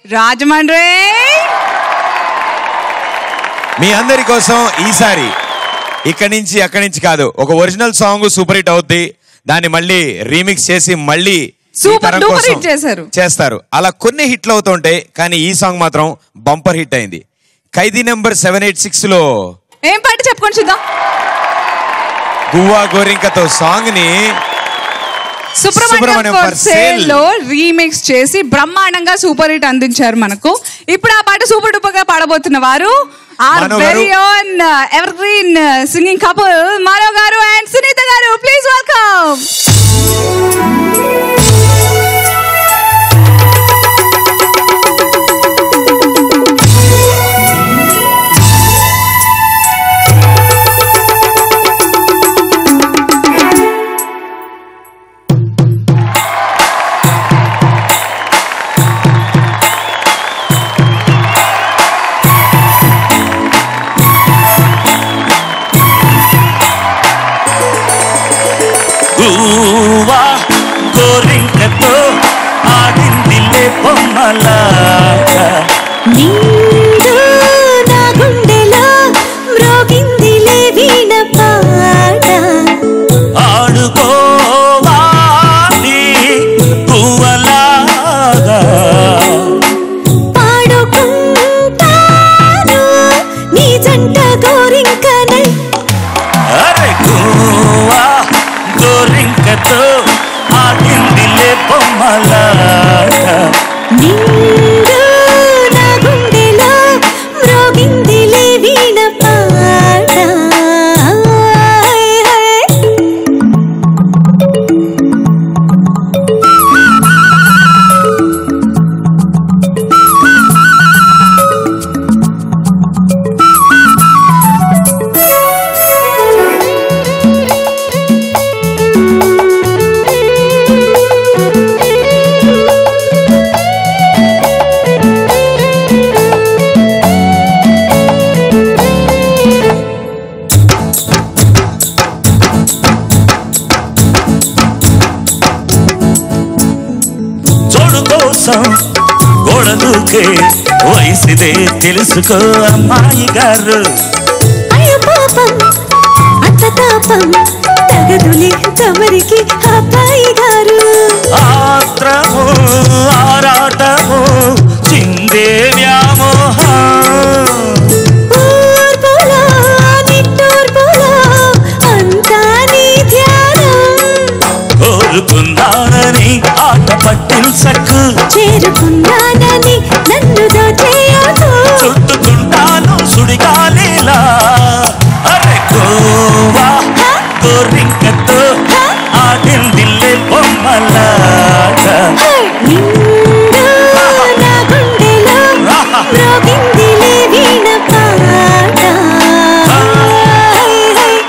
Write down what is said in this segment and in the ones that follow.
రాజమండ్రి మీ అందరి కోసం ఈసారి ఇక్కడి నుంచి అక్కడి నుంచి కాదు ఒక ఒరిజినల్ సాంగ్ సూపర్ హిట్ అవుద్ది దాన్ని మళ్ళీ రీమిక్స్ చేసి మళ్ళీ ఈ Super తరం duper కోసం hit చేశారు. చేస్తారు అలా కొన్ని హిట్లు అవుతుంటాయి కానీ ఈ సాంగ్ మాత్రం బంపర్ హిట్ అయింది Khaidi number seven eight six లో ఏం పాట చెప్పుకొని చూద్దాం గువ్వా గోరింకతో సాంగ్ ని Subrahmanyam Subrahmanyam for for sale sale. లో రీమిక్స్ చేసి బ్రహ్మాండంగా సూపర్ హిట్ అందించారు మనకు ఇప్పుడు ఆ పాట సూపర్ డూపర్ గా పాడబోతున్న వారు are Mano garu. Very own evergreen singing couple Manav garu and Sunitha గారు ప్లీజ్ వెల్కమ్ గువ్వా గోరింకతో ఆడిందిలే బొమ్మలాగా నిండు నా గుండెలో మ్రోగిందిలే వీణ పాట ఆడుకోవాలి పువ్వలాగా పాడుకుంటాను నీ జంట గోరింకనై అరే గువ్వా గోరింకతో ఆడిందిలే బొమ్మలాగా నిండు నా గుండెలో మ్రోగిందిలే వీణ పాట హాయ్ హాయ్ చోడు కోసం గోడ దూకే వయసుదే తెలుసుకో అమ్మాయి గారు అయ్య పాపం అంత తాపం తగదులే తమరికి అబ్బాయి గారు ఆత్రము ఆరాటము చిందే వ్యామోహం ఊర్పులో నిట్టూర్పులో అంతా నీ ధ్యానం కోరుకుందానని ఆట పట్టించకు చేరుకున్నానని నన్ను దోచేయకు చుట్టుకుంటాను సుడిగాలిలా అరే గోవా కోరింకతో ఆడిందిల్లే బొమ్మలాగా నిండు నా గుండెలో మ్రోగిందిలే వీణ పాట హాయ్ హాయ్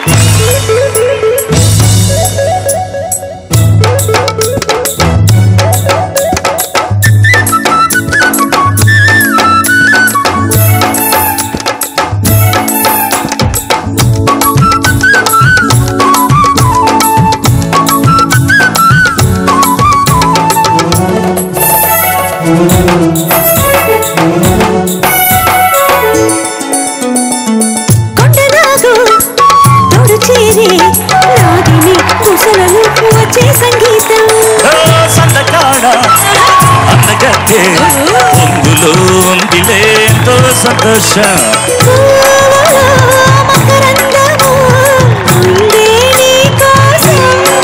కొండనాగు తోడు చేరి నాదిని కుసలలు వచ్చే సంగీతం ఓ సందకాడ అందగత్తే పొంగులో ఉందిలే ఎంతో సంతోషం పూలలో మకరందము ఉందే నీ కోసం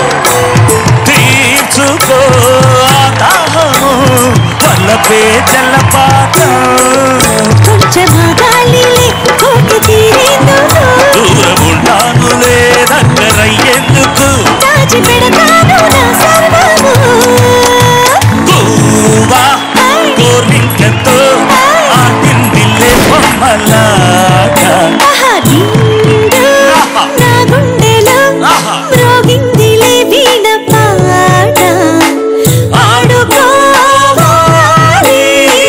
తీర్చుకో ఆ దాహము వల్లపే జలపాతం కొంచెం గాలిలే కోటి తీరేందుకు దూరముండానులే దగ్గరయ్యేందుకు దాచి పెడతాను నా సర్వము పూవా కోరింకతో ఆడిందిల్లే బొమ్మలాగా ఆహా నిండు నా గుండెలో మ్రోగిందిలే వీణ పాట ఆడుకోవాలి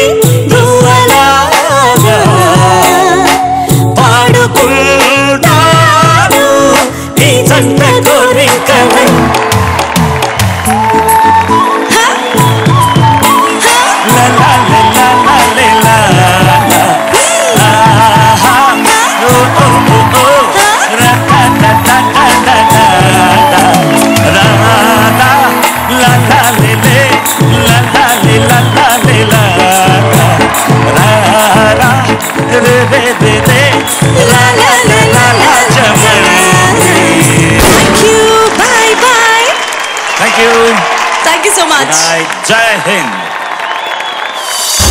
గువ్వలాగా పాడుకుంటాను నీ జంట కోరికలై లా లా లా లా లా థ్యాంక్ యూ సో మచ్ జై హింద్